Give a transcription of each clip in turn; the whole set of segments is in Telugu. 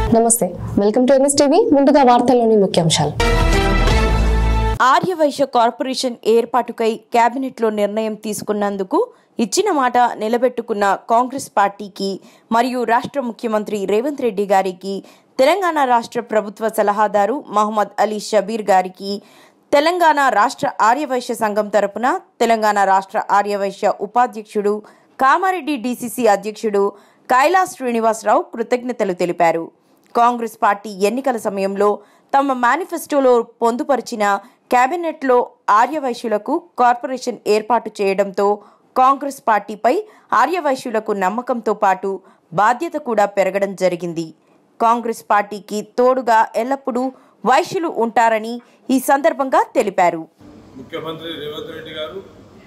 నమస్తే వెల్కమ్ టు ఎంఎస్ టీవీ ముందుగా వార్తల్లోని ముఖ్యాంశాలు ఆర్యవైశ్య కార్పొరేషన్ ఏర్పాటుకై కేబినెట్లో నిర్ణయం తీసుకున్నందుకు ఇచ్చిన మాట నిలబెట్టుకున్న కాంగ్రెస్ పార్టీకి మరియు రాష్ట్ర ముఖ్యమంత్రి రేవంత్ రెడ్డి గారికి తెలంగాణ రాష్ట్ర ప్రభుత్వ సలహాదారు మహమ్మద్ అలీ షబీర్ గారికి తెలంగాణ రాష్ట్ర ఆర్యవైశ్య సంఘం తరపున తెలంగాణ రాష్ట్ర ఆర్యవైశ్య ఉపాధ్యక్షుడు కామారెడ్డి డీసీసీ అధ్యక్షుడు కైలాస్ శ్రీనివాసరావు కృతజ్ఞతలు తెలిపారు కాంగ్రెస్ పార్టీ ఎన్నికల సమయంలో తమ మేనిఫెస్టోలో పొందుపరిచిన కేబినెట్లో ఆర్యవైశ్యులకు కార్పొరేషన్ ఏర్పాటు చేయడంతో కాంగ్రెస్ పార్టీపై ఆర్యవైశ్యులకు నమ్మకంతో పాటు బాధ్యత కూడా పెరగడం జరిగింది కాంగ్రెస్ పార్టీకి తోడుగా ఎల్లప్పుడూ వైశ్యులు ఉంటారని ఈ సందర్భంగా తెలిపారు ముఖ్యమంత్రి రేవంత్ రెడ్డి గారు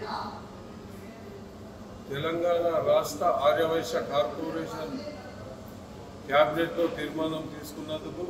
తెలంగాణ రాష్ట్ర ఆర్యవైశ్య కార్పొరేషన్ క్యాబినెట్లో తీర్మానం తీసుకున్నందుకు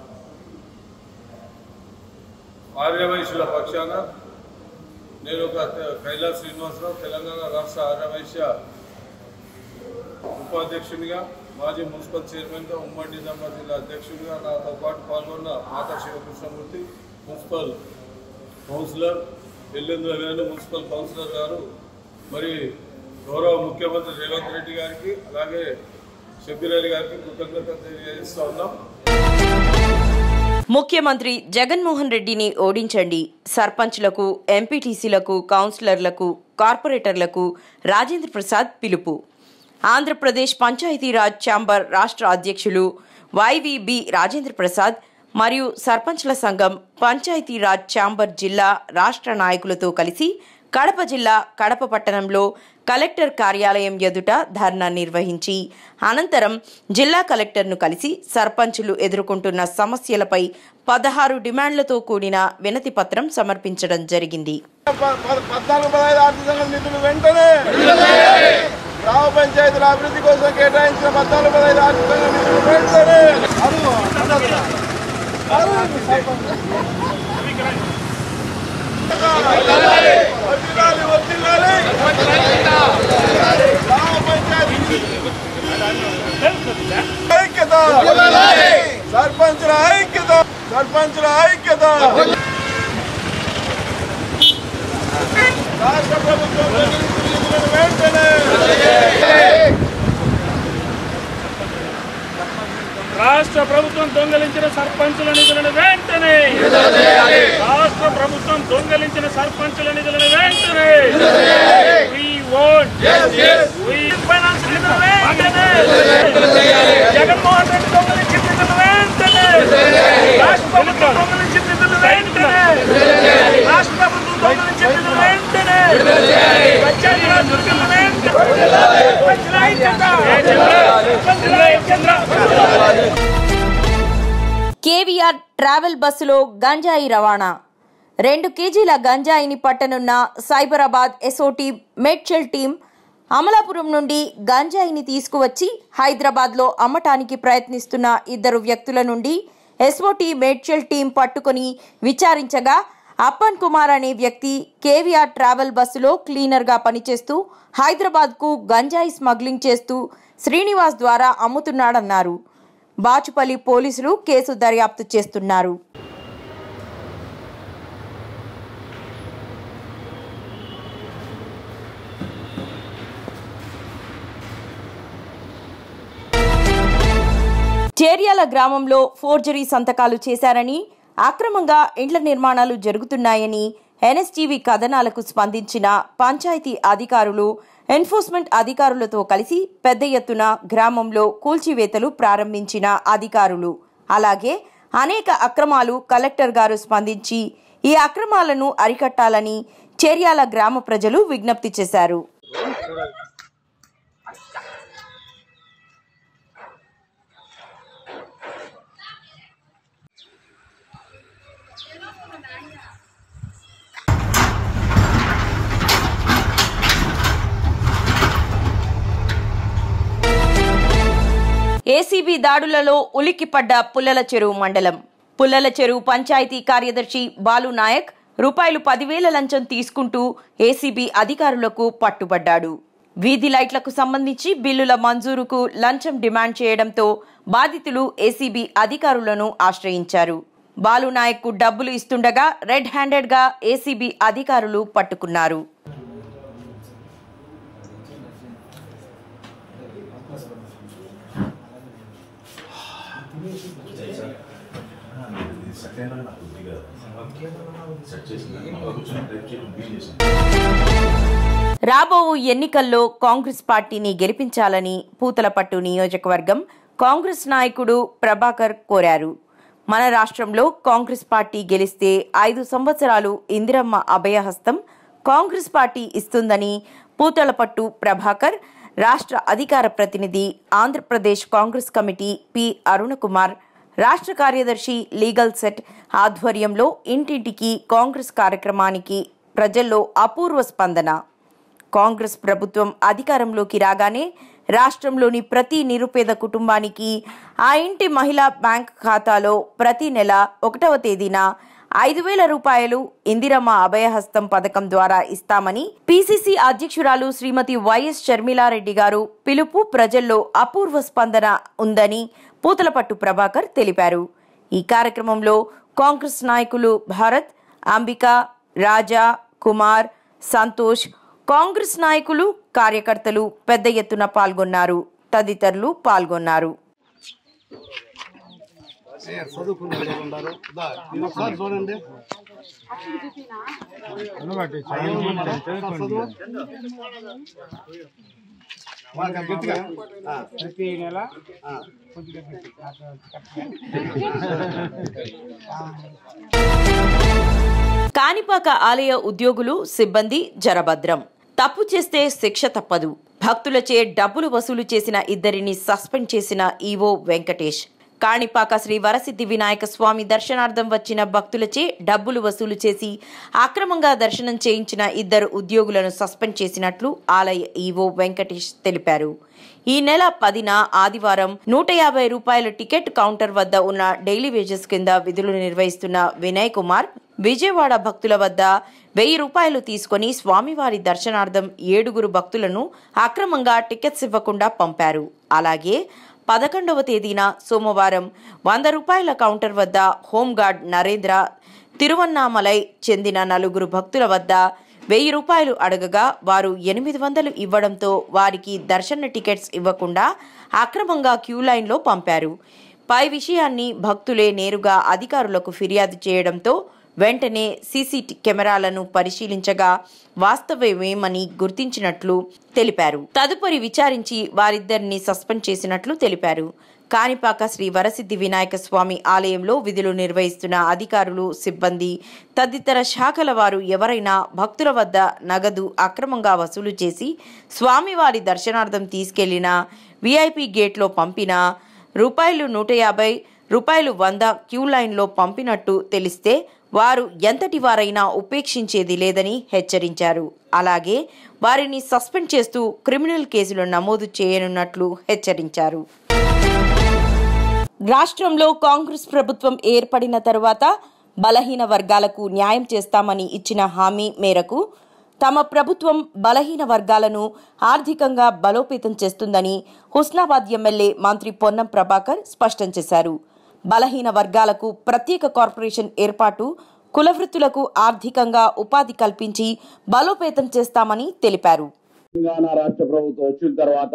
ఆర్యవైశ్యుల పక్షాన నేను ఒక తె- కైలాస్ శ్రీనివాసరావు తెలంగాణ రాష్ట్ర ఆర్యవైశ్య ఉపాధ్యక్షునిగా మాజీ మున్సిపల్ చైర్మన్గా ఉమ్మడి నిజామాబాద్ జిల్లా అధ్యక్షుడిగా నాతో పాటు పాల్గొన్న Mata Sivakrishnamurthy municipal councillor Yellendula Venu municipal councillor గారు మరి గౌరవ ముఖ్యమంత్రి రేవంత్ రెడ్డి గారికి అలాగే షబీర్ అలీ గారికి కృతజ్ఞత తెలియజేస్తా ఉన్నాం ముఖ్యమంత్రి జగన్మోహన్ రెడ్డిని ఓడించండి సర్పంచ్లకు ఎంపీటీసీలకు కౌన్సిలర్లకు కార్పొరేటర్లకు రాజేంద్ర ప్రసాద్ పిలుపు ఆంధ్రప్రదేశ్ పంచాయతీరాజ్ ఛాంబర్ రాష్ట్ర అధ్యక్షులు వైవిబి రాజేంద్ర ప్రసాద్ మరియు సర్పంచ్ల సంఘం పంచాయతీరాజ్ ఛాంబర్ జిల్లా రాష్ట్ర నాయకులతో కలిసి కడప జిల్లా కడప పట్టణంలో కలెక్టర్ కార్యాలయం ఎదుట ధర్నా నిర్వహించి అనంతరం జిల్లా కలెక్టర్ను కలిసి సర్పంచులు ఎదుర్కొంటున్న సమస్యలపై పదహారు డిమాండ్లతో కూడిన వినతి పత్రం సమర్పించడం జరిగింది ప- ప- పద్నాలుగు పదహైదు ఆర్థిక సంఘం నిధులు వెంటనే గ్రామ పంచాయతీల అభివృద్ధి కోసం కేటాయించిన పద్నాలుగు పదహైదు ఆర్థిక సంఘం నిధులు వెంటనే అరువు, అందరూ. అరువు, వర్ధిల్లాలి, వర్ధిల్లాలి. గ్రామ పంచాయతీ ఐక్యత సర్పంచుల ఐక్యత సర్పంచుల ఐక్యత రాష్ట్ర ప్రభుత్వం నిధులను వెంటనే రాష్ట్ర ప్రభుత్వం దొంగలించిన సర్పంచుల నిధులను వెంటనే రాష్ట్ర ప్రభుత్వం దొంగలించిన సర్పంచుల నిధులను వెంటనే We want. We finance నిధులు వెంటనే జగన్మోహన్ రెడ్డి దొంగలించిన నిధులు వెంటనే రాష్ట్ర ప్రభుత్వం దొంగలించిన నిధులు వెంటనే రాష్ట్ర ప్రభుత్వం దొంగలించిన నిధులు వెంటనే పంచాయతీరాజ్ నిధులు వెంటనే సర్పంచుల ఐక్యత. సర్పంచుల ఐక్యత. కేవీఆర్ ట్రావెల్ బస్సులో గంజాయి రవాణా రెండు కేజీల గంజాయిని పట్టనున్న సైబరాబాద్ ఎస్ఓటి మేడ్చల్ టీం అమలాపురం నుండి గంజాయిని తీసుకువచ్చి హైదరాబాద్లో అమ్మటానికి ప్రయత్నిస్తున్న ఇద్దరు వ్యక్తుల నుండి ఎస్ఓటి మేడ్చల్ టీం పట్టుకొని విచారించగా అప్పన్ కుమార్ అనే వ్యక్తి కేవీఆర్ ట్రావెల్ బస్సులో క్లీనర్గా పనిచేస్తూ హైదరాబాద్కు గంజాయి స్మగ్లింగ్ చేస్తూ శ్రీనివాస్ ద్వారా అమ్ముతున్నాడన్నారు బాచుపల్లి పోలీసులు కేసు దర్యాప్తు చేస్తున్నారు చేర్యాల గ్రామంలో ఫోర్జరీ సంతకాలు చేశారని అక్రమంగా ఇండ్ల నిర్మాణాలు జరుగుతున్నాయని ఎన్ఎస్టీవీ కథనాలకు స్పందించిన పంచాయతీ అధికారులు ఎన్ఫోర్స్మెంట్ అధికారులతో కలిసి పెద్ద ఎత్తున గ్రామంలో కూల్చివేతలు ప్రారంభించిన అధికారులు అలాగే అనేక అక్రమాలు కలెక్టర్ గారు స్పందించి ఈ అక్రమాలను అరికట్టాలని చేర్యాల గ్రామ ప్రజలు విజ్ఞప్తి చేశారు ఏసీబీ దాడులలో ఉలిక్కిపడ్డ పుల్లల చెరువు మండలం పుల్లల చెరువు పంచాయతీ కార్యదర్శి బాలు నాయక్ రూపాయలు పదివేల లంచం తీసుకుంటూ ఏసీబీ అధికారులకు పట్టుబడ్డాడు వీధి లైట్లకు సంబంధించి బిల్లుల మంజూరుకు లంచం డిమాండ్ చేయడంతో బాధితులు ఏసీబీ అధికారులను ఆశ్రయించారు బాలు నాయక్ కు డబ్బులు ఇస్తుండగా రెడ్ హ్యాండెడ్ గా ఏసీబీ అధికారులు పట్టుకున్నారు రాబో ఎన్నికల్లో కాంగ్రెస్ పార్టీని గెలిపించాలని పూతలపట్టు నియోజకవర్గం కాంగ్రెస్ నాయకుడు ప్రభాకర్ కోరారు మన రాష్ట్రంలో కాంగ్రెస్ పార్టీ గెలిస్తే ఐదు సంవత్సరాలు ఇందిరమ్మ అభయహస్తం కాంగ్రెస్ పార్టీ ఇస్తుందని పూతలపట్టు ప్రభాకర్ రాష్ట్ర అధికార ప్రతినిధి ఆంధ్రప్రదేశ్ కాంగ్రెస్ కమిటీ పి అరుణకుమార్ రాష్ట్ర కార్యదర్శి లీగల్ సెట్ ఆధ్వర్యంలో ఇంటింటికి కాంగ్రెస్ కార్యక్రమానికి ప్రజల్లో అపూర్వ స్పందన కాంగ్రెస్ ప్రభుత్వం అధికారంలోకి రాగానే రాష్ట్రంలోని ప్రతి నిరుపేద కుటుంబానికి ఆ ఇంటి మహిళా బ్యాంక్ ఖాతాలో ప్రతి నెల ఒకటవ తేదీన ఐదు వేల రూపాయలు ఇందిరమ్మ అభయహస్తం పథకం ద్వారా ఇస్తామని పిసిసి అధ్యక్షురాలు శ్రీమతి వైఎస్ షర్మిలారెడ్డి గారు పిలుపు ప్రజల్లో అపూర్వ స్పందన ఉందని పూతలపట్టు ప్రభాకర్ తెలిపారు ఈ కార్యక్రమంలో కాంగ్రెస్ నాయకులు భారత్ అంబిక రాజా కుమార్ సంతోష్ కాంగ్రెస్ నాయకులు కార్యకర్తలు పెద్ద ఎత్తున పాల్గొన్నారు తదితరులు పాల్గొన్నారు ఒకసారి చూడండి గట్టిగా ప్రతి నెల కాణిపాక ఆలయ ఉద్యోగులు సిబ్బంది జరభద్రం తప్పు చేస్తే శిక్ష తప్పదు భక్తులచే డబ్బులు వసూలు చేసిన ఇద్దరిని సస్పెండ్ చేసిన ఈవో వెంకటేష్ కాణిపాక శ్రీ వరసిద్ధి వినాయక స్వామి దర్శనార్థం వచ్చిన భక్తులచే డబ్బులు వసూలు చేసి అక్రమంగా దర్శనం చేయించిన ఇద్దరు ఉద్యోగులను సస్పెండ్ చేసినట్లు ఆలయ ఈవో వెంకటేష్ తెలిపారు ఈ నెల పదిన ఆదివారం నూట యాభై రూపాయల టికెట్ కౌంటర్ వద్ద ఉన్న డైలీ వేజెస్ కింద విధులు నిర్వహిస్తున్న వినయ్ కుమార్ విజయవాడ భక్తుల వద్ద వెయ్యి రూపాయలు తీసుకొని స్వామివారి దర్శనార్థం ఏడుగురు భక్తులను అక్రమంగా టికెట్స్ ఇవ్వకుండా పంపారు అలాగే పదకొండవ తేదీన సోమవారం వంద రూపాయల కౌంటర్ వద్ద హోంగార్డ్ నరేంద్ర తిరువన్నామలై చెందిన నలుగురు భక్తుల వద్ద వెయ్యి రూపాయలు అడగగా వారు ఎనిమిది వందలు ఇవ్వడంతో వారికి దర్శన టికెట్స్ ఇవ్వకుండా అక్రమంగా క్యూ లైన్లో పంపారు పై విషయాన్ని భక్తులే నేరుగా అధికారులకు ఫిర్యాదు చేయడంతో వెంటనే సీసీ కెమెరాలను పరిశీలించగా వాస్తవమేమని గుర్తించినట్లు తెలిపారు తదుపరి విచారించి వారిద్దరిని సస్పెండ్ చేసినట్లు తెలిపారు కాణిపాక శ్రీ వరసిద్ధి వినాయక స్వామి ఆలయంలో విధులు నిర్వహిస్తున్న అధికారులు సిబ్బంది తదితర శాఖల వారు ఎవరైనా భక్తుల వద్ద నగదు అక్రమంగా వసూలు చేసి స్వామివారి దర్శనార్థం తీసుకెళ్లిన విఐపి గేట్లో పంపిన రూపాయలు నూట యాభై రూపాయలు వంద క్యూ లైన్లో పంపినట్టు తెలిస్తే వారు ఎంతటి వారైనా ఉపేక్షించేది లేదని హెచ్చరించారు అలాగే వారిని సస్పెండ్ చేస్తూ క్రిమినల్ కేసులు నమోదు చేయనున్నట్లు హెచ్చరించారు రాష్ట్రంలో కాంగ్రెస్ ప్రభుత్వం ఏర్పడిన తరువాత బలహీన వర్గాలకు న్యాయం చేస్తామని ఇచ్చిన హామీ మేరకు తమ ప్రభుత్వం బలహీన వర్గాలను ఆర్థికంగా బలోపేతం చేస్తుందని హుస్నాబాద్ ఎమ్మెల్యే మంత్రి పొన్నం ప్రభాకర్ స్పష్టం చేశారు బలహీన వర్గాలకు ప్రత్యేక కార్పొరేషన్ ఏర్పాటు కులవృత్తులకు ఆర్థికంగా ఉపాధి కల్పించి బలోపేతం చేస్తామని తెలిపారు తెలంగాణ రాష్ట్ర ప్రభుత్వం వచ్చిన తర్వాత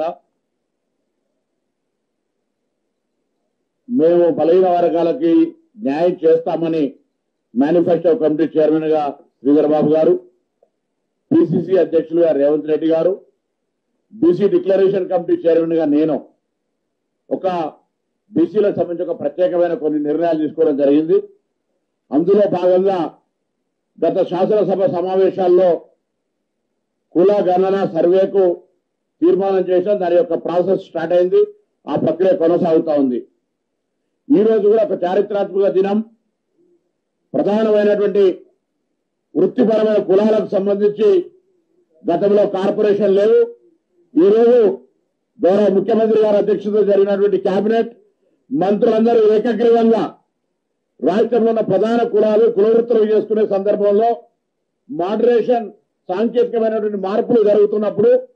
మేము బలహీన వర్గాలకి న్యాయం చేస్తామని మేనిఫెస్టో కమిటీ చైర్మన్ గా శ్రీధర్ బాబు గారు పిసిసి అధ్యక్షులుగా రేవంత్ రెడ్డి గారు బీసీ డిక్లరేషన్ కమిటీ చైర్మన్ గా నేను ఒక బీసీలకు సంబంధించి ఒక ప్రత్యేకమైన కొన్ని నిర్ణయాలు తీసుకోవడం జరిగింది అందులో భాగంగా గత శాసనసభ సమావేశాల్లో కుల గణన సర్వేకు తీర్మానం చేసాం దాని యొక్క ప్రాసెస్ స్టార్ట్ అయింది ఆ ప్రక్రియ కొనసాగుతా ఉంది ఈ రోజు కూడా ఒక చారిత్రాత్మక దినం ప్రధానమైనటువంటి వృత్తిపరమైన కులాలకు సంబంధించి గతంలో కార్పొరేషన్ లేవు ఈ రోజు గౌరవ ముఖ్యమంత్రి గారి అధ్యక్షతతో జరిగినటువంటి కేబినెట్ మంత్రులందరూ ఏకగ్రీవంగా రాష్ట్రంలో ఉన్న ప్రధాన కులాలు కులవృత్తులు చేసుకునే సందర్భంలో మోడరేషన్ సాంకేతికమైనటువంటి మార్పులు జరుగుతున్నప్పుడు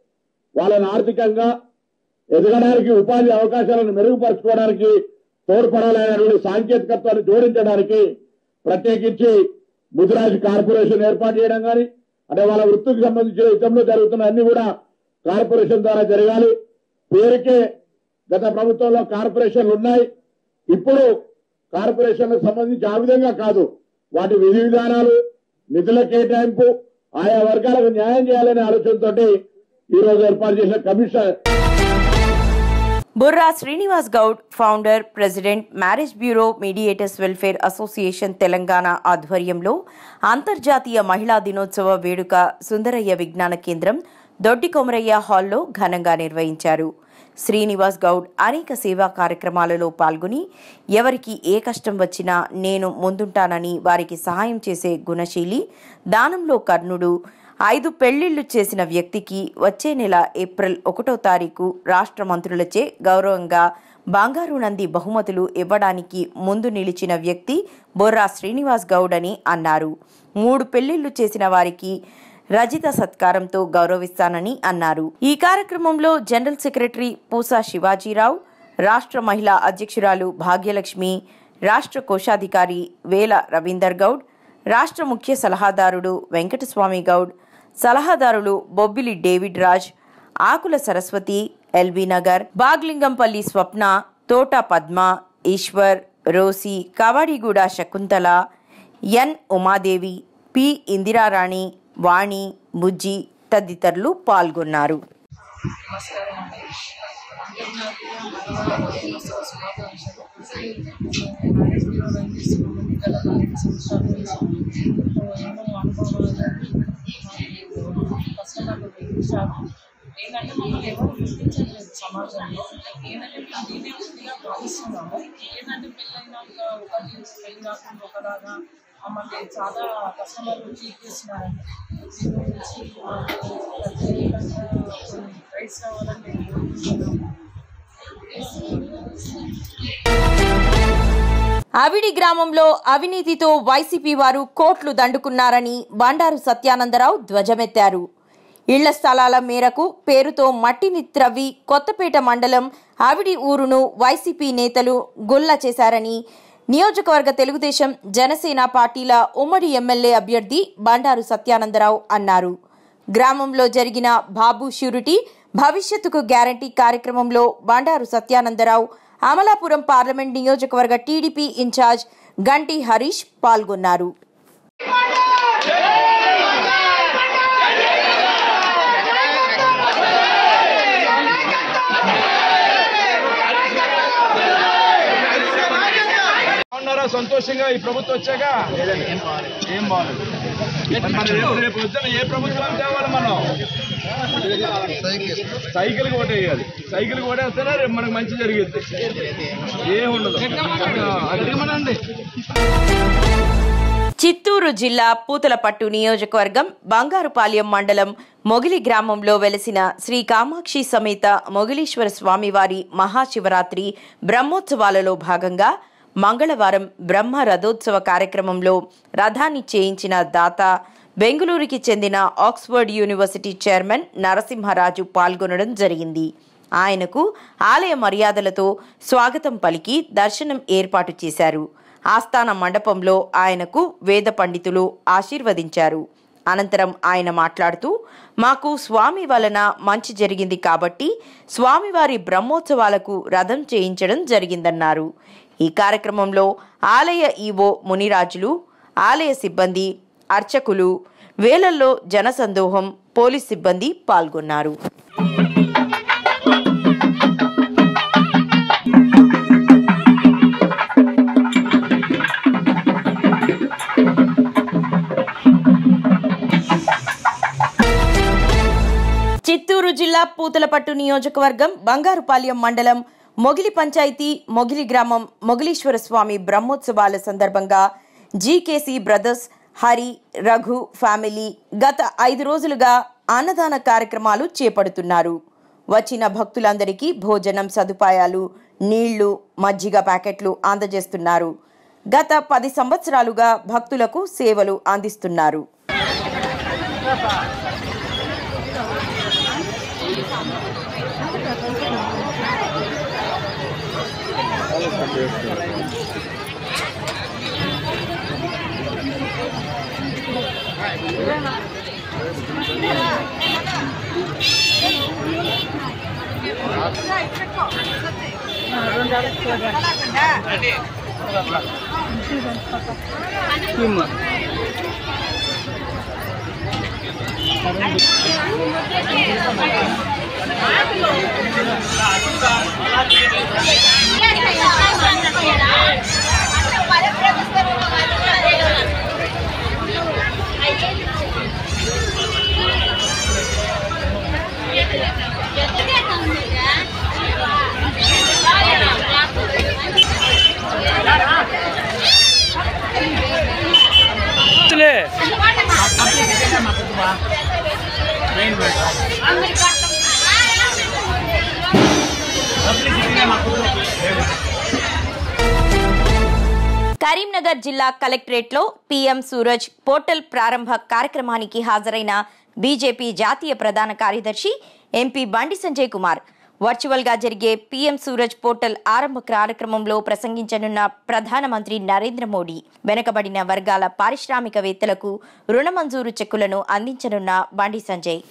వాళ్ళని ఆర్థికంగా ఎదగడానికి ఉపాధి అవకాశాలను మెరుగుపరచుకోవడానికి తోడ్పడాలనేటువంటి సాంకేతికత్వాన్ని జోడించడానికి ప్రత్యేకించి ముదిరాజ్ కార్పొరేషన్ ఏర్పాటు చేయడం కానీ అంటే వాళ్ళ వృత్తికి సంబంధించిన యుద్ధంలో జరుగుతున్న అన్ని కూడా కార్పొరేషన్ ద్వారా జరగాలి పేరుకే గత ప్రభుత్వంలో కార్పొరేషన్లు ఉన్నాయి ఇప్పుడు కార్పొరేషన్లకు సంబంధించి ఆ విధంగా కాదు వాటి విధి విధానాలు నిధుల కేటాయింపు ఆయా వర్గాలకు న్యాయం చేయాలనే ఆలోచనతోటి ఈ రోజు ఏర్పాటు చేసిన commission Burra Srinivas Goud founder president marriage bureau mediators welfare association Telangana ఆధ్వర్యంలో అంతర్జాతీయ మహిళా దినోత్సవ వేడుక సుందరయ్య విజ్ఞాన కేంద్రం దొడ్డి కొమరయ్య హాల్లో ఘనంగా నిర్వహించారు శ్రీనివాస్ గౌడ్ అనేక సేవా కార్యక్రమాలలో పాల్గొని ఎవరికి ఏ కష్టం వచ్చినా నేను ముందుంటానని వారికి సహాయం చేసే గుణశీలి దానంలో కర్ణుడు ఐదు పెళ్లిళ్లు చేసిన వ్యక్తికి వచ్చే నెల ఏప్రిల్ ఒకటో తారీఖు రాష్ట్ర మంత్రులచే గౌరవంగా బంగారు నంది బహుమతులు ఇవ్వడానికి ముందు నిలిచిన వ్యక్తి బొర్రా శ్రీనివాస్ గౌడ్ అని అన్నారు మూడు పెళ్లిళ్లు చేసిన వారికి రజిత సత్కారంతో గౌరవిస్తానని అన్నారు ఈ కార్యక్రమంలో జనరల్ సెక్రటరీ పూసా శివాజీరావు రాష్ట్ర మహిళా అధ్యక్షురాలు భాగ్యలక్ష్మి రాష్ట్ర కోశాధికారి వేల రవీందర్ గౌడ్ రాష్ట్ర ముఖ్య సలహాదారుడు వెంకటస్వామి గౌడ్ సలహాదారులు Bobbili David Raj Akula Saraswati LB Nagar Baglingampally Swapna Thota Padma Eshwar Rosy Kavadiguda Shakuntala N Umadevi P Indirarani Vani Bujji తదితరులు పాల్గొన్నారు నమస్కారం అండి అందరికీ దినోత్సవ శుభాకాంక్షలు మ్యారేజ్ బ్యూరో రన్ చేస్తున్నాము గత పన్నెండు సంవత్సరాల నుంచి ఎన్నో అనుభవాలు మాకు కస్టమర్లు పెంచాము ఏంటంటే మమ్మల్ని ఎవరు గుర్తించట్లేదు సమాజంలో ఏంటంటే మేము దీన్ని వృత్తిగా భావిస్తున్నాము ఏంటంటే పెళ్ళైనాక ఒకటి పెళ్ళి కాకుండా ఒకలాగా మమ్మల్ని చాలా కస్టమర్లు ట్రీట్ చేస్తున్నారండి దీని గురించి మాకు ప్రత్యేకంగా కొన్ని రైట్స్ కావాలని మేము కోరుకుంటున్నాము అవిడి గ్రామంలో అవినీతితో వైసీపీ వారు కోట్లు దండుకున్నారని బండారు సత్యానందరావు ధ్వజమెత్తారు ఇళ్ల స్థలాల మేరకు పేరుతో మట్టిని త్రవ్వి కొత్తపేట మండలం అవిడి ఊరును వైసీపీ నేతలు గుల్ల చేశారని నియోజకవర్గ తెలుగుదేశం జనసేన పార్టీల ఉమ్మడి ఎమ్మెల్యే అభ్యర్థి బండారు సత్యానందరావు అన్నారు గ్రామంలో జరిగిన బాబు షూరిటీ భవిష్యత్తుకు గ్యారంటీ కార్యక్రమంలో బండారు సత్యానందరావు అమలాపురం పార్లమెంట్ నియోజకవర్గ టీడీపీ ఇన్ఛార్జ్ గంటి హరీష్ పాల్గొన్నారు ఉన్నారా సంతోషంగా ఈ ప్రభుత్వం వచ్చాక ఏం బాగుంది మరి రేపు రేపు వచ్చిన ఏ ప్రభుత్వం తేవాలి మనం సైకిల్ ఓటేయాలి సైకిల్ ఓటేస్తేనే రేపు మనకు మంచి జరిగింది ఏం ఉండదు అడగమనండి చిత్తూరు జిల్లా పూతలపట్టు నియోజకవర్గం బంగారుపాలెం మండలం మొగిలి గ్రామంలో వెలసిన శ్రీ కామాక్షి సమేత మొగిలీశ్వర స్వామివారి మహాశివరాత్రి బ్రహ్మోత్సవాలలో భాగంగా మంగళవారం బ్రహ్మ రథోత్సవ కార్యక్రమంలో రథాన్ని చేయించిన దాత బెంగళూరుకి చెందిన ఆక్స్ఫర్డ్ యూనివర్సిటీ చైర్మన్ నరసింహరాజు పాల్గొనడం జరిగింది ఆయనకు ఆలయ మర్యాదలతో స్వాగతం పలికి దర్శనం ఏర్పాటు చేశారు ఆస్థాన మండపంలో ఆయనకు వేద పండితులు ఆశీర్వదించారు అనంతరం ఆయన మాట్లాడుతూ మాకు స్వామి వలన మంచి జరిగింది కాబట్టి స్వామివారి బ్రహ్మోత్సవాలకు రథం చేయించడం జరిగిందన్నారు ఈ కార్యక్రమంలో ఆలయ ఈవో మునిరాజులు ఆలయ సిబ్బంది అర్చకులు వేలల్లో జనసందోహం పోలీస్ సిబ్బంది పాల్గొన్నారు చిత్తూరు జిల్లా పూతలపట్టు నియోజకవర్గం బంగారుపాలెం మండలం మొగిలి పంచాయతీ మొగిలి గ్రామం మొగిలీశ్వర స్వామి బ్రహ్మోత్సవాల సందర్భంగా GKC brothers Hari Raghu family గత ఐదు రోజులుగా అన్నదాన కార్యక్రమాలు చేపడుతున్నారు వచ్చిన భక్తులందరికీ భోజనం సదుపాయాలు నీళ్లు మజ్జిగ ప్యాకెట్లు అందజేస్తున్నారు గత పది సంవత్సరాలుగా భక్తులకు సేవలు అందిస్తున్నారు కరీంనగర్ జిల్లా కలెక్టరేట్లో పీఎం సూరజ్ పోర్టల్ ప్రారంభ కార్యక్రమానికి హాజరైన బీజేపీ జాతీయ ప్రధాన కార్యదర్శి ఎంపీ బండి సంజయ్ కుమార్ వర్చువల్ గా జరిగే పీఎం సూరజ్ పోర్టల్ ఆరంభ కార్యక్రమంలో ప్రసంగించనున్న ప్రధానమంత్రి నరేంద్ర మోడీ వెనుకబడిన వర్గాల పారిశ్రామికవేత్తలకు రుణ మంజూరు చెక్కులను అందించనున్న బండి సంజయ్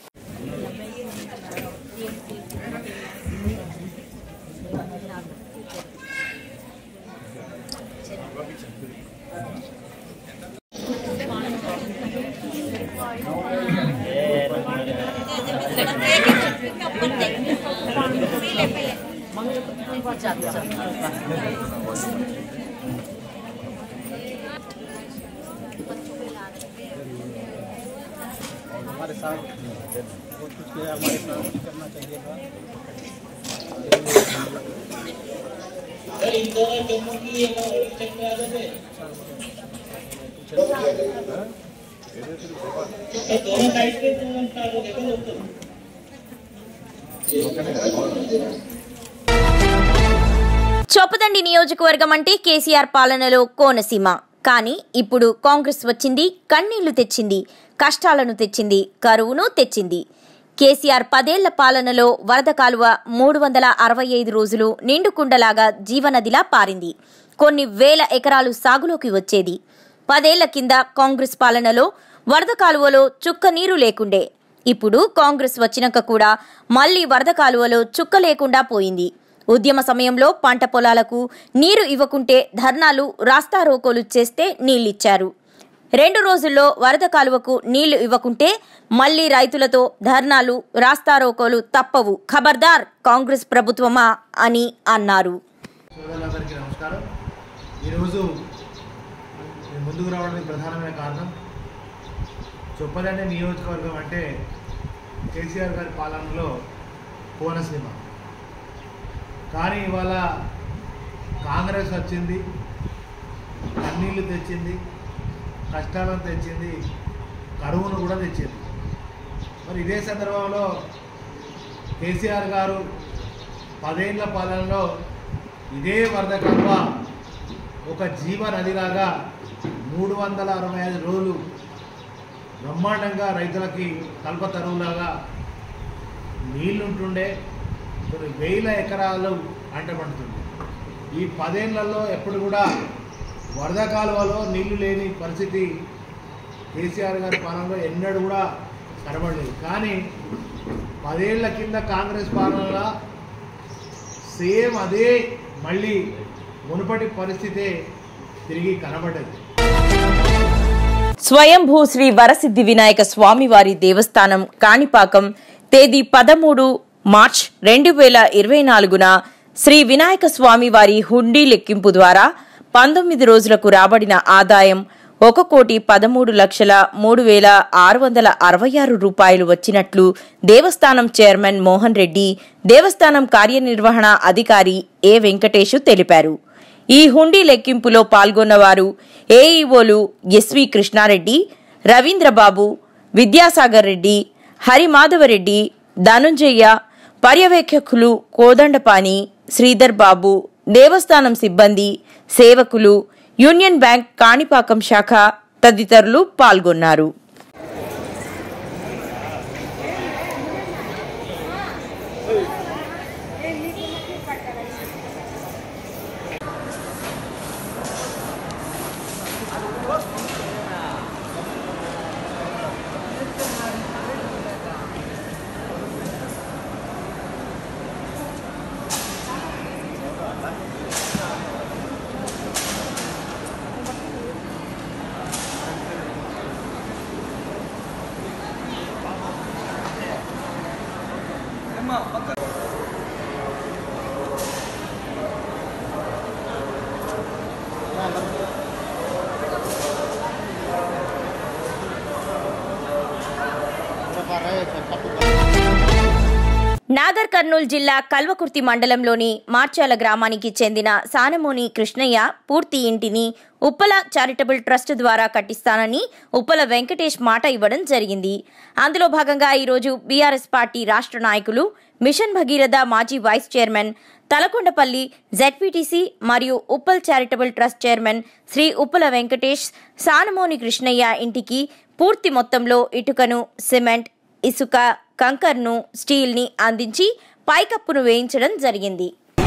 చొప్పదండి నియోజకవర్గం అంటే కేసీఆర్ పాలనలో కోనసీమ కానీ ఇప్పుడు కాంగ్రెస్ వచ్చింది కన్నీళ్లు తెచ్చింది కష్టాలను తెచ్చింది కరువును తెచ్చింది కేసీఆర్ పదేళ్ల పాలనలో వరద కాలువ మూడు వందల అరవై ఐదు రోజులు నిండుకుండలాగా జీవనదిలా పారింది కొన్ని వేల ఎకరాలు సాగులోకి వచ్చేది పదేళ్ల కింద కాంగ్రెస్ పాలనలో వరద కాలువలో చుక్క నీరు లేకుండే ఇప్పుడు కాంగ్రెస్ వచ్చినాక కూడా మళ్లీ వరద కాలువలో చుక్క లేకుండా పోయింది ఉద్యమ సమయంలో పంట పొలాలకు నీరు ఇవ్వకుంటే ధర్నాలు రాస్తారోకోలు చేస్తే నీళ్లిచ్చారు రెండు రోజుల్లో వరద కాలువకు నీళ్లు ఇవ్వకుంటే మళ్లీ రైతులతో ధర్నాలు రాస్తారోకోలు తప్పవు ఖబర్దార్ కాంగ్రెస్ ప్రభుత్వమా అని అన్నారు సోదరులందరికీ నమస్కారం ఈరోజు నేను ముందుకు రావడానికి ప్రధానమైన కారణం చొప్పదండి నియోజకవర్గం అంటే కేసీఆర్ గారి పాలనలో కోనసీమ కానీ ఇవాళ కాంగ్రెస్ వచ్చింది కన్నీళ్లు తెచ్చింది కష్టాలను తెచ్చింది కరువును కూడా తెచ్చింది మరి ఇదే సందర్భంలో కేసీఆర్ గారు పదేళ్ల పాలనలో ఇదే వరద కల్వ ఒక జీవ నదిలాగా మూడు వందల అరవై ఐదు రోజులు బ్రహ్మాండంగా రైతులకి కల్పతరువులాగా నీళ్లుంటుండే కొన్ని వేల ఎకరాలు పంట పండుతుంది ఈ పదేళ్లలో ఎప్పుడు కూడా వరద కాలువలో నీళ్లు లేని పరిస్థితి కేసీఆర్ గారి పాలనలో ఎన్నడూ కూడా కనబడలేదు కానీ పదేళ్ల కింద కాంగ్రెస్ పాలనలో సేమ్ అదే మళ్ళీ మునుపటి పరిస్థితే తిరిగి కనబడ్డది స్వయంభూ శ్రీ వరసిద్ధి వినాయక స్వామివారి దేవస్థానం కాణిపాకం తేదీ పదమూడు మార్చ్ రెండు వేల ఇరవై నాలుగున శ్రీ వినాయక స్వామివారి హుండీ లెక్కింపు ద్వారా పంతొమ్మిది రోజులకు రాబడిన ఆదాయం ఒక కోటి పదమూడు లక్షల మూడు వేల ఆరు వందల అరవై ఆరు రూపాయలు వచ్చినట్లు దేవస్థానం చైర్మన్ మోహన్ రెడ్డి దేవస్థానం కార్యనిర్వహణ అధికారి ఏ వెంకటేషు తెలిపారు ఈ హుండీ లెక్కింపులో పాల్గొన్నవారు ఏఈఓలు ఎస్వి కృష్ణారెడ్డి రవీంద్రబాబు విద్యాసాగర్ రెడ్డి హరిమాధవరెడ్డి ధనుంజయ్య పర్యవేక్షకులు కోదండపాని శ్రీధర్ బాబు దేవస్థానం సిబ్బంది సేవకులు యూనియన్ బ్యాంక్ కాణిపాకం శాఖ తదితరులు పాల్గొన్నారు నాగర్ కర్నూలు జిల్లా కల్వకుర్తి మండలంలోని మార్చాల గ్రామానికి చెందిన సానమోని కృష్ణయ్య పూర్తి ఇంటిని ఉప్పల చారిటబుల్ ట్రస్ట్ ద్వారా కట్టిస్తానని ఉప్పల వెంకటేష్ మాట ఇవ్వడం జరిగింది అందులో భాగంగా ఈరోజు బీఆర్ఎస్ పార్టీ రాష్ట్ర నాయకులు మిషన్ భగీరథ మాజీ వైస్ చైర్మన్ తలకొండపల్లి జెడ్పీటీసీ మరియు Uppal charitable trust chairman Sri Uppala Venkatesh Sanamoni Krishnaiah ఇంటికి పూర్తి మొత్తంలో ఇటుకను సిమెంట్ ఇసుక కంకర్ను స్టీల్ని అందించి పైకప్పును వేయించడం జరిగింది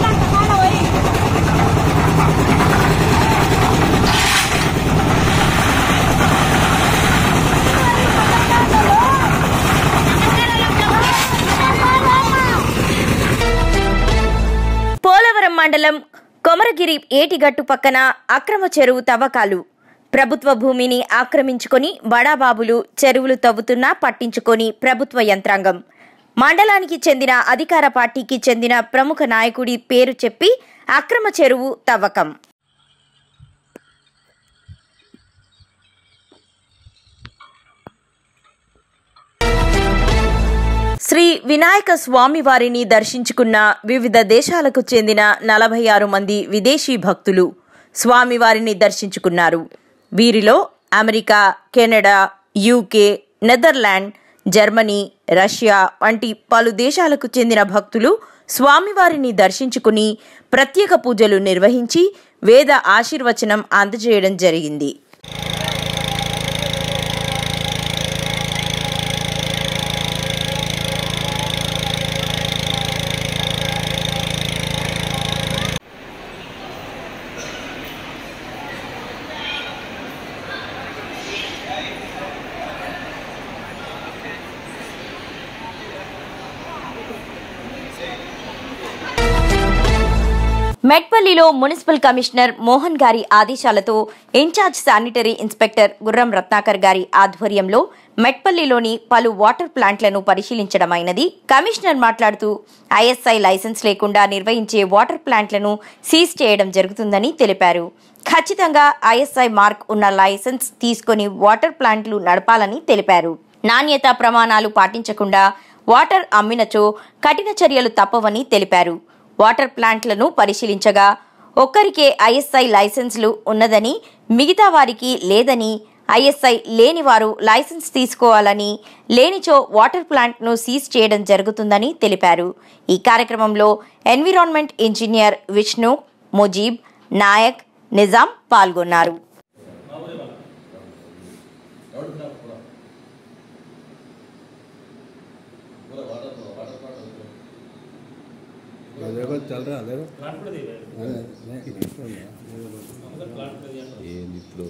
పోలవరం మండలం కొమరగిరి ఏటిగట్టు పక్కన అక్రమ చెరువు తవ్వకాలు ప్రభుత్వ భూమిని ఆక్రమించుకొని బడాబాబులు చెరువులు తవ్వుతున్నా పట్టించుకొని ప్రభుత్వ యంత్రాంగం మండలానికి చెందిన అధికార పార్టీకి చెందిన ప్రముఖ నాయకుడి పేరు చెప్పి అక్రమ చెరువు తవ్వకం శ్రీ వినాయక స్వామి వారిని దర్శించుకున్న వివిధ దేశాలకు చెందిన నలభై ఆరు మంది విదేశీ భక్తులు స్వామివారిని దర్శించుకున్నారు వీరిలో America Canada UK Netherland Germany Russia వంటి పలు దేశాలకు చెందిన భక్తులు స్వామివారిని దర్శించుకుని ప్రత్యేక పూజలు నిర్వహించి వేద ఆశీర్వచనం అందజేయడం జరిగింది మెట్పల్లిలో మున్సిపల్ కమిషనర్ మోహన్ గారి ఆదేశాలతో ఇన్ఛార్జ్ శానిటరీ ఇన్స్పెక్టర్ గుర్రం రత్నాకర్ గారి ఆధ్వర్యంలో మెట్పల్లిలోని పలు వాటర్ ప్లాంట్లను పరిశీలించడమైనది కమిషనర్ మాట్లాడుతూ ఐఎస్ఐ లైసెన్స్ లేకుండా నిర్వహించే వాటర్ ప్లాంట్లను సీజ్ చేయడం జరుగుతుందని తెలిపారు ఖచ్చితంగా ఐఎస్ఐ మార్క్ ఉన్న లైసెన్స్ తీసుకొని వాటర్ ప్లాంట్లు నడపాలని తెలిపారు నాణ్యత ప్రమాణాలు పాటించకుండా వాటర్ అమ్మినచో కఠిన చర్యలు తప్పవని తెలిపారు వాటర్ ప్లాంట్లను పరిశీలించగా ఒక్కరికే ఐఎస్ఐ లైసెన్స్లు ఉన్నదని మిగతా వారికి లేదని ఐఎస్ఐ లేని వారు లైసెన్స్ తీసుకోవాలని లేనిచో వాటర్ ప్లాంట్ను సీజ్ చేయడం జరుగుతుందని తెలిపారు ఈ కార్యక్రమంలో ఎన్విరాన్మెంట్ ఇంజనీర్ విష్ణు ముజీబ్ నాయక్ నిజాం పాల్గొన్నారు देखो चल रहा देखो ये मित्रों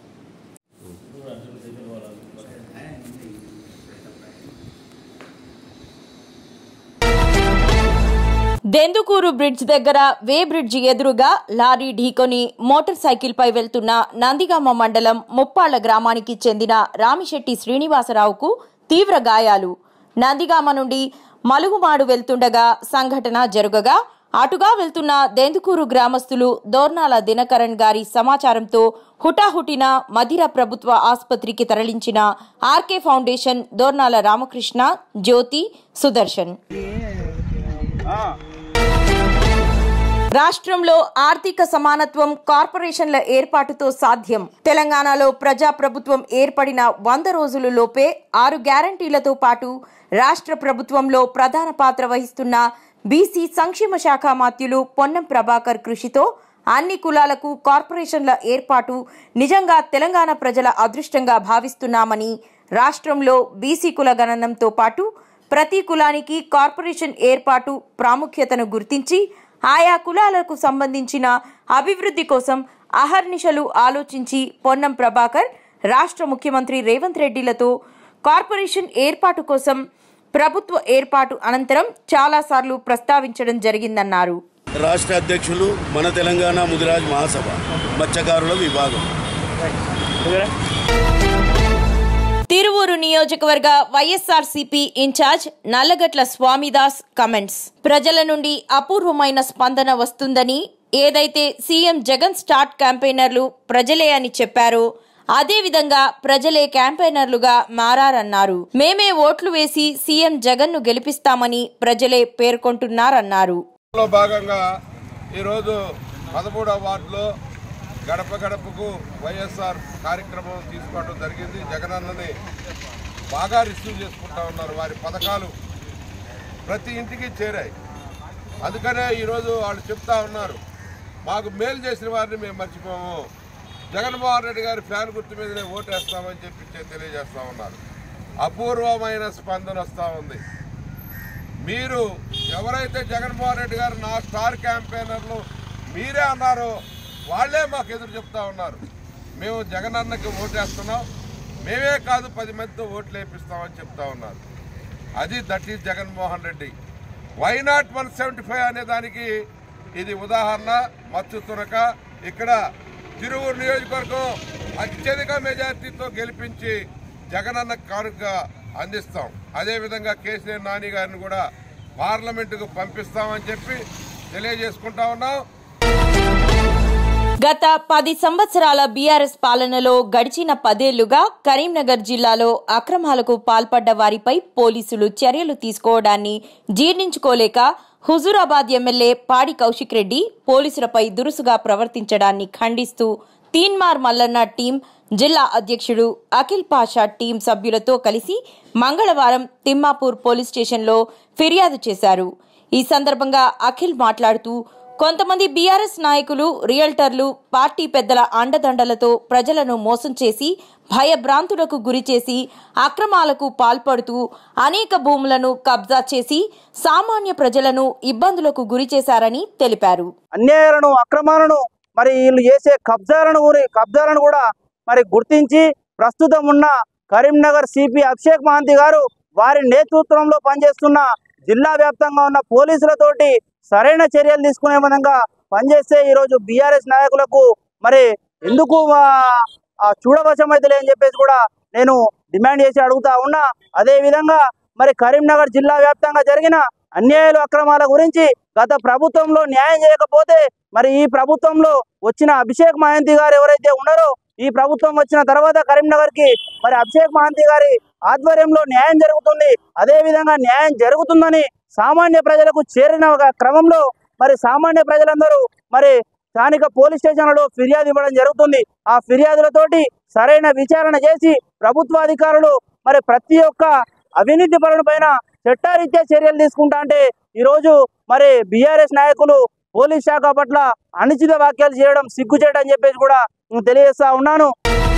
దెందుకూరు బ్రిడ్జ్ దగ్గర వే బ్రిడ్జ్ ఎదురుగా లారీ ఢీకొని మోటార్ సైకిల్ పై వెళ్తున్న నందిగామ మండలం ముప్పాళ్ల గ్రామానికి చెందిన రామిశెట్టి శ్రీనివాసరావుకు తీవ్ర గాయాలు నందిగామ నుండి మలుగుమాడు వెళ్తుండగా సంఘటన జరుగగా అటుగా వెళ్తున్న దెందుకూరు గ్రామస్తులు దోర్నాల దినకరణ్ గారి సమాచారంతో హుటాహుటిన మధిర ప్రభుత్వ ఆసుపత్రికి తరలించిన ఆర్కే ఫౌండేషన్ దోర్నాల రామకృష్ణ జ్యోతి సుదర్శన్ రాష్ట్రంలో ఆర్థిక సమానత్వం కార్పొరేషన్ల ఏర్పాటుతో సాధ్యం తెలంగాణలో ప్రజాప్రభుత్వం ఏర్పడిన వంద రోజుల లోపే ఆరు గ్యారంటీలతో పాటు రాష్ట్ర ప్రభుత్వంలో ప్రధాన పాత్ర వహిస్తున్న బీసీ సంక్షేమ శాఖ మాత్యులు పొన్నం ప్రభాకర్ కృషితో అన్ని కులాలకు కార్పొరేషన్ల ఏర్పాటు నిజంగా తెలంగాణ ప్రజల అదృష్టంగా భావిస్తున్నామని రాష్ట్రంలో బీసీ కుల గణనంతో పాటు ప్రతి కులానికి కార్పొరేషన్ ఏర్పాటు ప్రాముఖ్యతను గుర్తించి ఆయా కులాలకు సంబంధించిన అభివృద్ధి కోసం అహర్నిశలు ఆలోచించి పొన్నం ప్రభాకర్ రాష్ట్ర ముఖ్యమంత్రి రేవంత్ రెడ్డిలతో కార్పొరేషన్ ఏర్పాటు కోసం ప్రభుత్వ ఏర్పాటు అనంతరం చాలాసార్లు ప్రస్తావించడం జరిగిందన్నారు రాష్ట్ర అధ్యక్షులు మన తెలంగాణ ముదిరాజ్ మహాసభ మత్స్యకారుల విభాగం తిరువూరు నియోజకవర్గ YSRCP incharge Nallagatla Swamidas comments ప్రజల నుండి అపూర్వమైన స్పందన వస్తుందని ఏదైతే సీఎం జగన్ స్టార్ట్ క్యాంపెయినర్లు ప్రజలే అని చెప్పారో అదే విధంగా ప్రజలే క్యాంపెయినర్లుగా మారారన్నారు మేమే ఓట్లు వేసి సీఎం జగన్ ను గెలిపిస్తామని ప్రజలే పేర్కొంటున్నారన్నారు లో భాగంగా ఈరోజు పదమూడవ వార్డులో గడప గడపకు వైఎస్ఆర్ కార్యక్రమం తీసుకోవడం జరిగింది జగనన్నని బాగా రిసీవ్ చేసుకుంటా ఉన్నారు వారి పథకాలు ప్రతి ఇంటికి చేరాయి అందుకనే ఈరోజు వాళ్ళు చెప్తా ఉన్నారు మాకు మేలు చేసిన వారిని మేము మర్చిపోము జగన్మోహన్ రెడ్డి గారి ఫ్యాన్ గుర్తు మీదనే ఓటేస్తామని చెప్పి చె- తెలియజేస్తా ఉన్నారు అపూర్వమైన స్పందన వస్తూ ఉంది మీరు ఎవరైతే జగన్మోహన్ రెడ్డి గారు నా స్టార్ క్యాంపెయినర్లు మీరే అన్నారో వాళ్ళే మాకు ఎదురు చెప్తా ఉన్నారు మేము జగన్ అన్నకి ఓటేస్తున్నాం మేమే కాదు పది మందితో ఓట్లు వేపిస్తామని చెప్తా ఉన్నారు అది that is Jaganmohan Reddy why not one seventy five అనే దానికి ఇది ఉదాహరణ మచ్చు తునక ఇక్కడ తిరువురు నియోజకవర్గం అత్యధిక మెజార్టీతో గెలిపించి జగనన్న కానుక అందిస్తాం అదేవిధంగా కేసీఆర్ నాని గారిని కూడా పార్లమెంటుకు పంపిస్తామని చెప్పి తెలియజేసుకుంటా ఉన్నాం గత పది సంవత్సరాల బీఆర్ఎస్ పాలనలో గడిచిన పదేళ్లుగా కరీంనగర్ జిల్లాలో అక్రమాలకు పాల్పడ్డ వారిపై పోలీసులు చర్యలు తీసుకోవడాన్ని జీర్ణించుకోలేక హుజూరాబాద్ ఎమ్మెల్యే పాడి కౌశిక్ రెడ్డి పోలీసులపై దురుసుగా ప్రవర్తించడాన్ని ఖండిస్తూ తీన్మార్ మల్లన్న టీం జిల్లా అధ్యక్షుడు అఖిల్ పాషా టీం సభ్యులతో కలిసి మంగళవారం తిమ్మాపూర్ పోలీస్ స్టేషన్లో ఫిర్యాదు చేశారు ఈ సందర్భంగా అఖిల్ మాట్లాడుతూ కొంతమంది బీఆర్ఎస్ నాయకులు రియల్టర్లు పార్టీ పెద్దల అండదండలతో ప్రజలను మోసం చేసి భయభ్రాంతులకు గురిచేసి అక్రమాలకు పాల్పడుతూ అనేక భూములను కబ్జా చేసి సామాన్య ప్రజలను ఇబ్బందులకు గురిచేశారని తెలిపారు అన్యాయాలను అక్రమాలను మరి వీళ్ళు చేసే కబ్జాలను గురి- కబ్జాలను కూడా మరి గుర్తించి ప్రస్తుతం ఉన్న కరీంనగర్ సిపి అభిషేక్ మహంతి గారు వారి నేతృత్వంలో పనిచేస్తున్న జిల్లా వ్యాప్తంగా ఉన్న పోలీసులతోటి సరైన చర్యలు తీసుకునే విధంగా పనిచేస్తే ఈరోజు బీఆర్ఎస్ నాయకులకు మరి ఎందుకు ఆ- ఆ చూడవశమైతే అని చెప్పేసి కూడా నేను డిమాండ్ చేసి అడుగుతా ఉన్నా అదే విధంగా మరి కరీంనగర్ జిల్లా వ్యాప్తంగా జరిగిన అన్యాయాలు అక్రమాల గురించి గత ప్రభుత్వంలో న్యాయం చేయకపోతే మరి ఈ ప్రభుత్వంలో వచ్చిన అభిషేక్ మహంతి గారు ఎవరైతే ఉన్నారో ఈ ప్రభుత్వం వచ్చిన తర్వాత కరీంనగర్ కి మరి అభిషేక్ మహంతి గారి ఆధ్వర్యంలో న్యాయం జరుగుతుంది అదే విధంగా న్యాయం జరుగుతుందని సామాన్య ప్రజలకు చేరిన ఒక క్రమంలో మరి సామాన్య ప్రజలందరూ మరి స్థానిక పోలీస్ స్టేషన్లలో ఫిర్యాదు ఇవ్వడం జరుగుతుంది ఆ ఫిర్యాదులతోటి సరైన విచారణ చేసి ప్రభుత్వ అధికారులు మరి ప్రతి ఒక్క అవినీతి పరుల పైన చట్టారీత్యా చర్యలు తీసుకుంటా అంటే ఈరోజు మరి బీఆర్ఎస్ నాయకులు పోలీస్ శాఖ పట్ల అనుచిత వ్యాఖ్యలు చేయడం సిగ్గుచేట అని చెప్పేసి కూడా నేను తెలియజేస్తా ఉన్నాను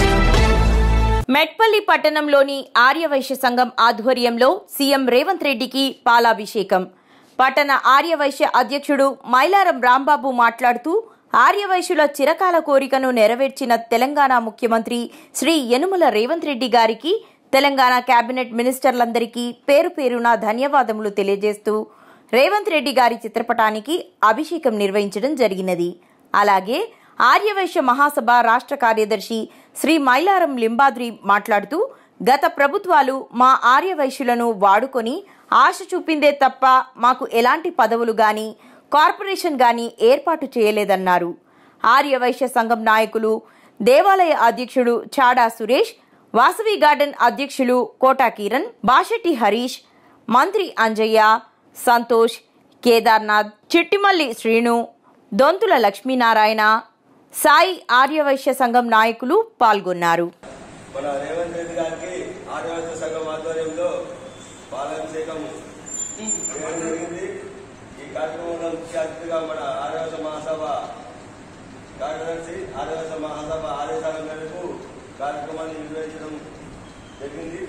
మెట్పల్లి పట్టణంలోని ఆర్యవైశ్య సంఘం ఆధ్వర్యంలో సీఎం రేవంత్ రెడ్డికి పాలాభిషేకం పట్టణ ఆర్యవైశ్య అధ్యక్షుడు మైలారం రాంబాబు మాట్లాడుతూ ఆర్యవైశ్యుల చిరకాల కోరికను నెరవేర్చిన తెలంగాణ ముఖ్యమంత్రి శ్రీ యనుమల రేవంత్ రెడ్డి గారికి తెలంగాణ కేబినెట్ మినిస్టర్లందరికీ పేరు పేరున ధన్యవాదములు తెలియజేస్తూ రేవంత్ రెడ్డి గారి చిత్రపటానికి అభిషేకం నిర్వహించడం జరిగినది అలాగే ఆర్యవైశ్య మహాసభ రాష్ట్ర కార్యదర్శి శ్రీ మైలారం లింబాద్రి మాట్లాడుతూ గత ప్రభుత్వాలు మా ఆర్యవైశ్యులను వాడుకొని ఆశ చూపిందే తప్ప మాకు ఎలాంటి పదవులు గాని కార్పొరేషన్ గాని ఏర్పాటు చేయలేదన్నారు ఆర్యవైశ్య సంఘం నాయకులు దేవాలయ అధ్యక్షుడు చాడా సురేష్ వాసవి గార్డెన్ అధ్యక్షులు కోటా కిరణ్ బాషెట్టి హరీష్ మంత్రి అంజయ్య సంతోష్ కేదార్నాథ్ చిట్టిమల్లి శ్రీను దొంతుల లక్ష్మీనారాయణ సాయి ఆర్యవైశ్య సంఘం నాయకులు పాల్గొన్నారు మన రేవంత్ రెడ్డి గారికి ఆదివాసీ సంఘం ఆధ్వర్యంలో పాలాభిషేకం చేయడం జరిగింది ఈ కార్యక్రమంలో ముఖ్య అతిథిగా మన ఆదివాసీ మహాసభ కార్యదర్శి ఆదివాసీ మహాసభ ఆదేశాల మేరకు కార్యక్రమాన్ని నిర్వహించడం జరిగింది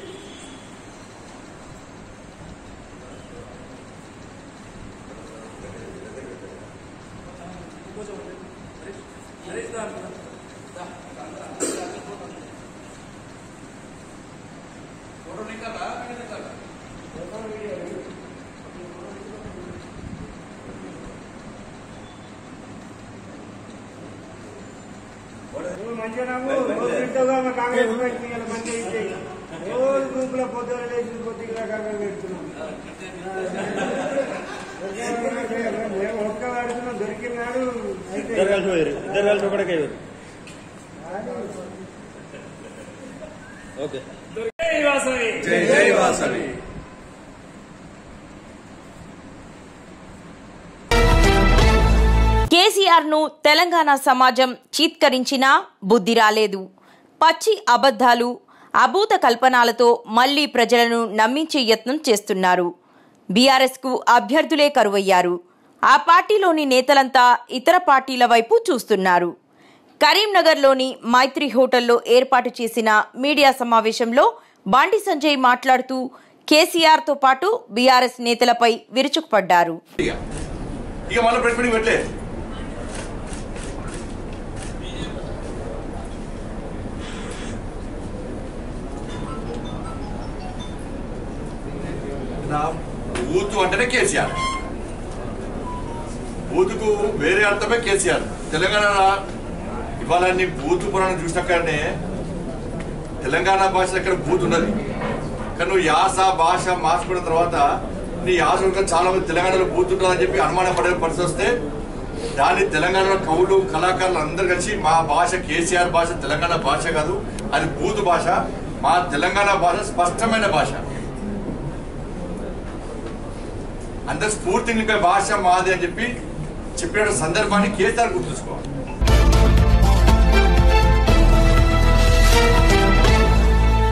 మంచిగా కాంగ్రెస్ మంచిగా రోజు గ్రూపులో పొద్దున లేచి కొద్దిగా రకాలుగా పెడుతున్నాం మేము ఒక్క వాడుతున్నాం దొరికినాడు అయితే ఇద్దరు కలిసి పోయారు ఇద్దరు కలిసి ఒకటికే పోయారు ఓకే జై జై వాసవి కేసీఆర్ ను తెలంగాణ సమాజం చీత్కరించినా బుద్ధి రాలేదు పచ్చి అబద్ధాలు అభూత కల్పనాలతో మళ్లీ ప్రజలను నమ్మించే యత్నం చేస్తున్నారు బీఆర్ఎస్ కు అభ్యర్థులే కరువయ్యారు ఆ పార్టీలోని నేతలంతా ఇతర పార్టీల వైపు చూస్తున్నారు కరీంనగర్లోని మైత్రి హోటల్లో ఏర్పాటు చేసిన మీడియా సమావేశంలో బాండి సంజయ్ మాట్లాడుతూ కేసీఆర్తో పాటు బీఆర్ఎస్ నేతలపై విరుచుకుపడ్డారు ఇక మళ్ళీ ప్రెస్ మీటింగ్ పెట్టలే నా బూతు అంటేనే కేసీఆర్ బూతుకు వేరే అర్థమే కేసీఆర్ తెలంగాణ ఇవాళ నీ బూతు పురాణం చూసినాకనే తెలంగాణ భాష ఇక్కడ బూత్ ఉన్నది కానీ నువ్వు యాస భాష మార్చుకున్న తర్వాత నీ యాస ఇంకా చాలా మంది తెలంగాణలో బూత్ ఉంటుందని చెప్పి అనుమానం పడే పరిస్థితి వస్తే దాన్ని తెలంగాణలో కవులు కళాకారులు అందరు కలిసి మా భాష కేసీఆర్ భాష తెలంగాణ భాష కాదు అది బూత్ భాష మా తెలంగాణ భాష స్పష్టమైన భాష అందరు స్ఫూర్తి నింపే భాష మాది అని చెప్పి చెప్పిన సందర్భాన్ని కేసీఆర్ గుర్తుంచుకోవాలి